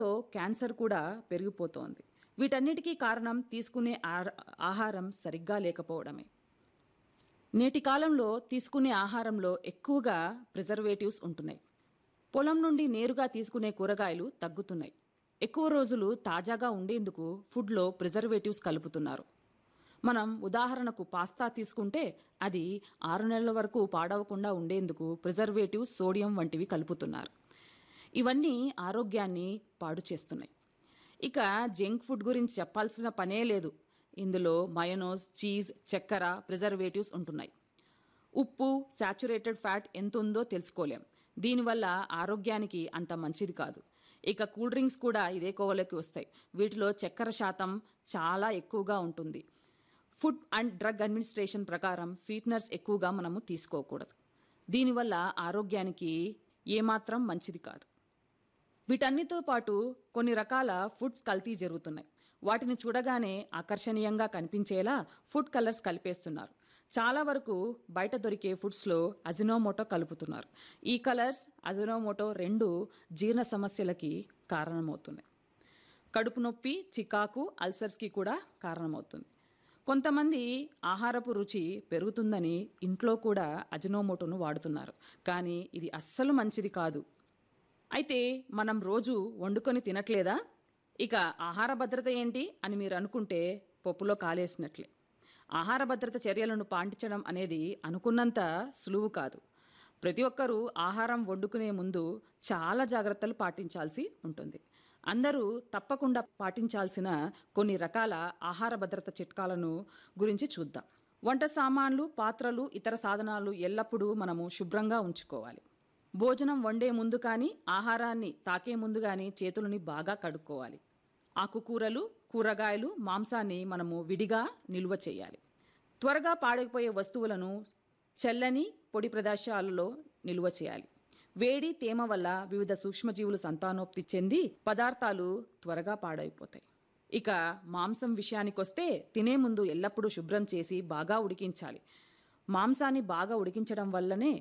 తో క్యాన్సర్ కూడా పెరిగిపోతోంది వీటన్నిటికీ కారణం తీసుకునే ఆర- ఆహారం సరిగ్గా లేకపోవడమే నేటి కాలంలో తీసుకునే ఆహారంలో ఎక్కువగా ప్రిజర్వేటివ్స్ ఉంటున్నాయి పొలం నుండి నేరుగా తీసుకునే కూరగాయలు తగ్గుతున్నాయి ఎక్కువ రోజులు తాజాగా ఉండేందుకు ఫుడ్లో ప్రిజర్వేటివ్స్ కలుపుతున్నారు మనం ఉదాహరణకు పాస్తా తీసుకుంటే అది ఆరు నెలల వరకు పాడవకుండా ఉండేందుకు ప్రిజర్వేటివ్స్ సోడియం వంటివి కలుపుతున్నారు ఇవన్నీ ఆరోగ్యాన్ని పాడు చేస్తున్నాయి ఇక జంక్ ఫుడ్ గురించి చెప్పాల్సిన పనే లేదు ఇందులో మయోనోస్ చీజ్ చక్కెర ప్రిజర్వేటివ్స్ ఉంటున్నాయి ఉప్పు శాచురేటెడ్ ఫ్యాట్ ఎంత ఉందో తెలుసుకోలేం దీనివల్ల ఆరోగ్యానికి అంత మంచిది కాదు ఇక కూల్ డ్రింక్స్ కూడా ఇదే కోవలోకి వస్తాయి వీటిలో చక్కెర శాతం చాలా ఎక్కువగా ఉంటుంది ఫుడ్ అండ్ డ్రగ్ అడ్మినిస్ట్రేషన్ ప్రకారం స్వీట్నర్స్ ఎక్కువగా మనము తీసుకోకూడదు దీనివల్ల ఆరోగ్యానికి ఏమాత్రం మంచిది కాదు వీటన్నిటితో పాటు కొన్ని రకాల ఫుడ్స్ కల్తీ జరుగుతున్నాయి వాటిని చూడగానే ఆకర్షణీయంగా కనిపించేలా ఫుడ్ కలర్స్ కలిపేస్తున్నారు చాలా వరకు బయట దొరికే ఫుడ్స్లో అజినోమోటో కలుపుతున్నారు ఈ కలర్స్ అజినోమోటో రెండు జీర్ణ సమస్యలకి కారణమవుతున్నాయి కడుపు నొప్పి చికాకు అల్సర్స్కి కూడా కారణమవుతుంది కొంతమంది ఆహారపు రుచి పెరుగుతుందని ఇంట్లో కూడా అజినోమోటోను వాడుతున్నారు కానీ ఇది అస్సలు మంచిది కాదు అయితే మనం రోజు వండుకొని తినట్లేదా ఇక ఆహార భద్రత ఏంటి అని మీరు అనుకుంటే పప్పులో కాలేసినట్లే ఆహార భద్రత చర్యలను పాటించడం అనేది అనుకున్నంత సులువు కాదు ప్రతి ఒక్కరూ ఆహారం వండుకునే ముందు చాలా జాగ్రత్తలు పాటించాల్సి ఉంటుంది అందరూ తప్పకుండా పాటించాల్సిన కొన్ని రకాల ఆహార భద్రత చిట్కాలను గురించి చూద్దాం వంట సామాన్లు పాత్రలు ఇతర సాధనాలు ఎల్లప్పుడూ మనము శుభ్రంగా ఉంచుకోవాలి భోజనం వండే ముందు కానీ ఆహారాన్ని తాకే ముందు కానీ చేతులని బాగా కడుక్కోవాలి ఆకుకూరలు కూరగాయలు మాంసాన్ని మనము విడిగా నిల్వ చేయాలి త్వరగా పాడైపోయే వస్తువులను చల్లని పొడి ప్రదేశాలలో నిల్వ చేయాలి వేడి తేమ వల్ల వివిధ సూక్ష్మజీవులు సంతానోక్తి చెంది పదార్థాలు త్వరగా పాడైపోతాయి ఇక మాంసం విషయానికొస్తే తినే ముందు ఎల్లప్పుడూ శుభ్రం చేసి బాగా ఉడికించాలి మాంసాన్ని బాగా ఉడికించడం వల్లనే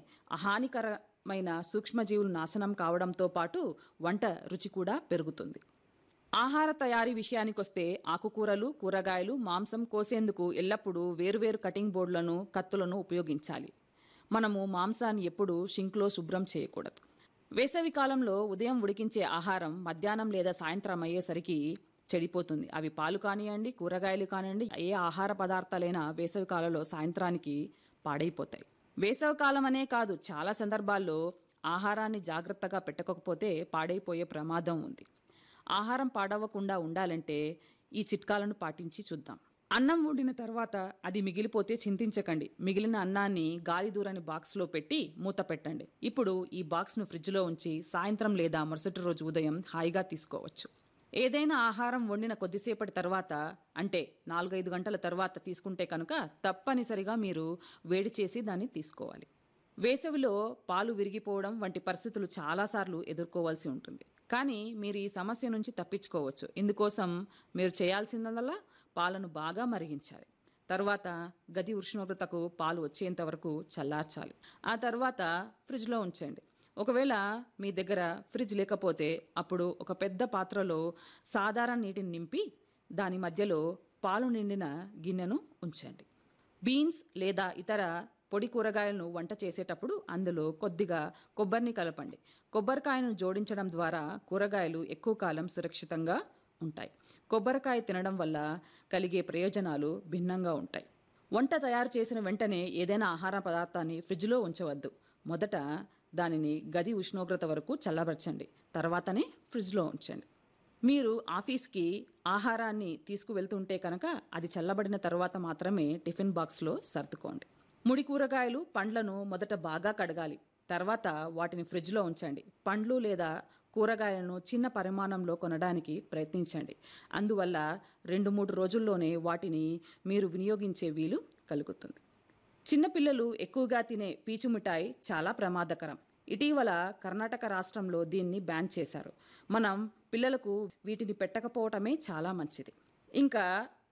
హానికరమైన సూక్ష్మజీవులు నాశనం కావడంతో పాటు వంట రుచి కూడా పెరుగుతుంది ఆహార తయారీ విషయానికొస్తే ఆకుకూరలు కూరగాయలు మాంసం కోసేందుకు ఎల్లప్పుడూ వేరువేరు కటింగ్ బోర్డులను కత్తులను ఉపయోగించాలి మనము మాంసాన్ని ఎప్పుడూ షింక్లో శుభ్రం చేయకూడదు వేసవి కాలంలో ఉదయం ఉడికించే ఆహారం మధ్యాహ్నం లేదా సాయంత్రం అయ్యేసరికి చెడిపోతుంది అవి పాలు కానివ్వండి కూరగాయలు కానివ్వండి ఏ ఆహార పదార్థాలైనా వేసవి కాలంలో సాయంత్రానికి పాడైపోతాయి వేసవి కాలం అనే కాదు చాలా సందర్భాల్లో ఆహారాన్ని జాగ్రత్తగా పెట్టకపోతే పాడైపోయే ప్రమాదం ఉంది ఆహారం పాడవకుండా ఉండాలంటే ఈ చిట్కాలను పాటించి చూద్దాం అన్నం వండిన తర్వాత అది మిగిలిపోతే చింతించకండి మిగిలిన అన్నాన్ని గాలి దూరని బాక్స్లో పెట్టి మూత పెట్టండి ఇప్పుడు ఈ బాక్స్ను ఫ్రిడ్జ్లో ఉంచి సాయంత్రం లేదా మరుసటి రోజు ఉదయం హాయిగా తీసుకోవచ్చు ఏదైనా ఆహారం వండిన కొద్దిసేపటి తర్వాత అంటే నాలుగైదు గంటల తర్వాత తీసుకుంటే కనుక తప్పనిసరిగా మీరు వేడి చేసి దాన్ని తీసుకోవాలి వేసవిలో పాలు విరిగిపోవడం వంటి పరిస్థితులు చాలాసార్లు ఎదుర్కోవాల్సి ఉంటుంది కానీ మీరు ఈ సమస్య నుంచి తప్పించుకోవచ్చు ఇందుకోసం మీరు చేయాల్సిందల్లా పాలను బాగా మరిగించాలి తర్వాత గది ఉష్ణోగ్రతకు పాలు వచ్చేంత వరకు చల్లార్చాలి ఆ తర్వాత ఫ్రిడ్జ్లో ఉంచండి ఒకవేళ మీ దగ్గర ఫ్రిడ్జ్ లేకపోతే అప్పుడు ఒక పెద్ద పాత్రలో సాధారణ నీటిని నింపి దాని మధ్యలో పాలు నిండిన గిన్నెను ఉంచండి బీన్స్ లేదా ఇతర పొడి కూరగాయలను వంట చేసేటప్పుడు అందులో కొద్దిగా కొబ్బరిని కలపండి కొబ్బరికాయను జోడించడం ద్వారా కూరగాయలు ఎక్కువ కాలం సురక్షితంగా ఉంటాయి కొబ్బరికాయ తినడం వల్ల కలిగే ప్రయోజనాలు భిన్నంగా ఉంటాయి వంట తయారు చేసిన వెంటనే ఏదైనా ఆహార పదార్థాన్ని ఫ్రిడ్జ్లో ఉంచవద్దు మొదట దానిని గది ఉష్ణోగ్రత వరకు చల్లబరచండి తర్వాతనే ఫ్రిడ్జ్లో ఉంచండి మీరు ఆఫీస్కి ఆహారాన్ని తీసుకువెళ్తుంటే కనుక అది చల్లబడిన తర్వాత మాత్రమే టిఫిన్ బాక్స్లో సర్దుకోండి ముడి కూరగాయలు పండ్లను మొదట బాగా కడగాలి తర్వాత వాటిని ఫ్రిడ్జ్లో ఉంచండి పండ్లు లేదా కూరగాయలను చిన్న పరిమాణంలో కొనడానికి ప్రయత్నించండి అందువల్ల రెండు మూడు రోజుల్లోనే వాటిని మీరు వినియోగించే వీలు కలుగుతుంది చిన్నపిల్లలు ఎక్కువగా తినే పీచు మిఠాయి చాలా ప్రమాదకరం ఇటీవల కర్ణాటక రాష్ట్రంలో దీన్ని బ్యాన్ చేశారు మనం పిల్లలకు వీటిని పెట్టకపోవటమే చాలా మంచిది ఇంకా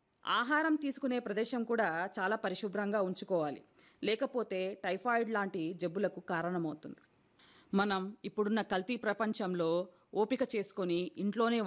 ఆహారం తీసుకునే ప్రదేశం కూడా చాలా పరిశుభ్రంగా ఉంచుకోవాలి లేకపోతే టైఫాయిడ్ లాంటి జబ్బులకు కారణమవుతుంది మనం ఇప్పుడున్న కల్తీ ప్రపంచంలో ఓపిక చేసుకొని ఇంట్లోనే